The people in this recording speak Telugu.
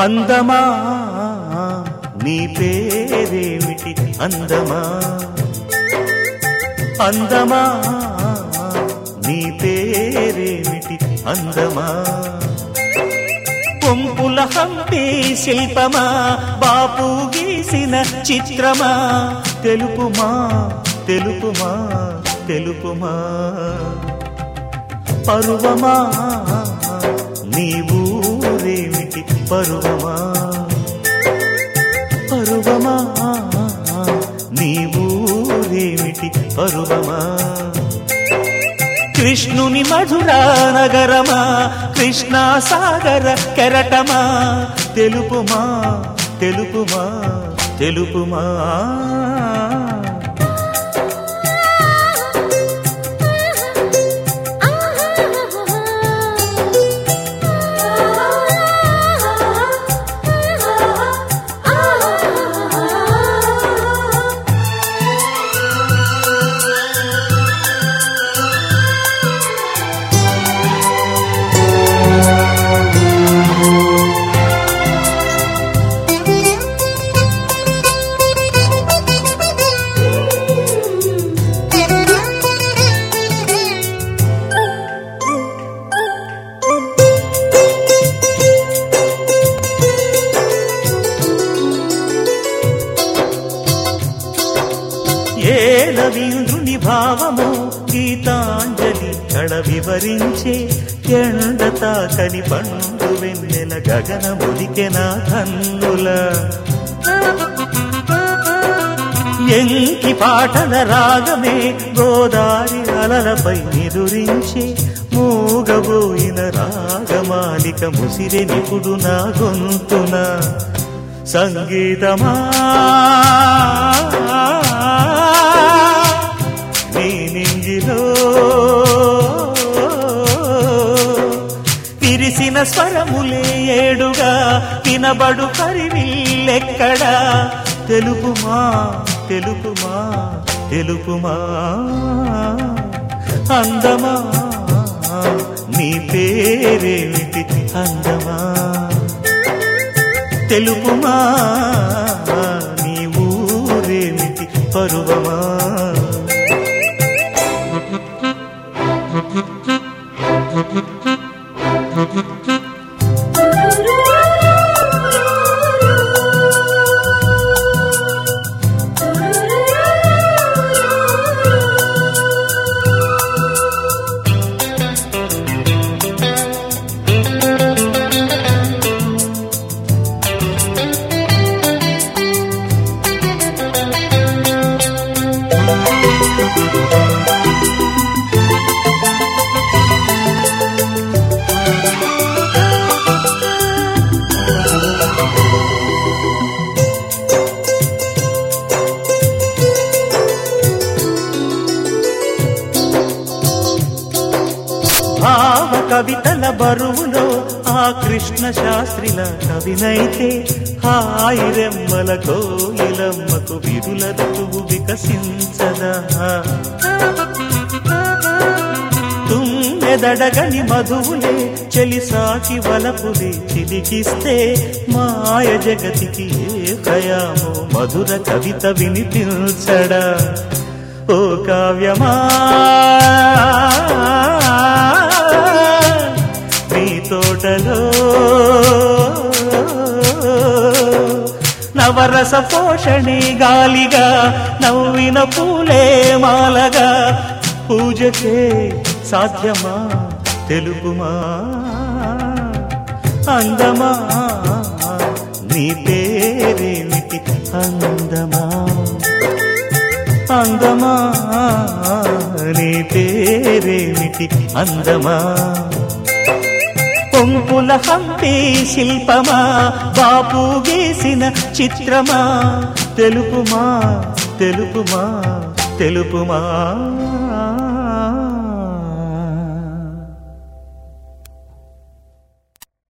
అందమా నీ పేరేమిటి అందమా అందమా నీ పేరేమిటి అందమా పొంపుల హంపి శిల్పమా బాపు గీసిన చిత్రమా తెలుపుమా తెలుపుమా తెలుపుమా పరువమా నీ ఊరేమిటి పరువమా పరువమా నీ ఊరేమిటి పరువమా కృష్ణుని మధురా నగరమా కృష్ణా సాగర కెరటమా తెలుపుమా తెలుపుమా తెలుపుమా ఏ రవీంద్రుని భావము గీతాంజలి కడ వివరించే ఎండ తాకని పండు వెన్నెల గగన ముదికెన కన్నుల ఎంకి పాటల రాగమే గోదారి అలలపై నిదురించే మూగబోయిన రాగమాలిక ముసిరె నిపుడు నా గొంతున సంగీతమా నీ నింగిలో విరిసిన స్వరములే ఏడుగా వినబడు కరివిల్లెక్కడా తెలుపుమా తెలుపుమా తెలుపుమా అందమా నీ పేరేమిటి అందమా తెలుపుమా నీ ఊరేమిటి పరువమా భావ కవితల బరువులో ఆ కృష్ణ శాస్త్రిల కవినైతే హాయి రెమ్మల కోయిలమ్మకు విరుల ఋతువు వికసించదా తుమ్మెదడగని మధువులే చెలిసాకి వలపులే చిలికిస్తే మాయ జగతికి ఏ భయామో మధుర కవిత వినిపించడా ఓ కావ్యమా నీ తోటలో నవరస పోషణి గాలిగా నవ్విన పూలే మాలగా పూజకే సాధ్యమా తెలుపుమా అందమా నీ పేరేమిటి అందమా అందమా నీ పేరేమిటి అందమా పొంపుల హంపి శిల్పమా బాపు గీసిన చిత్రమా తెలుపుమా తెలుపుమా తెలుపుమా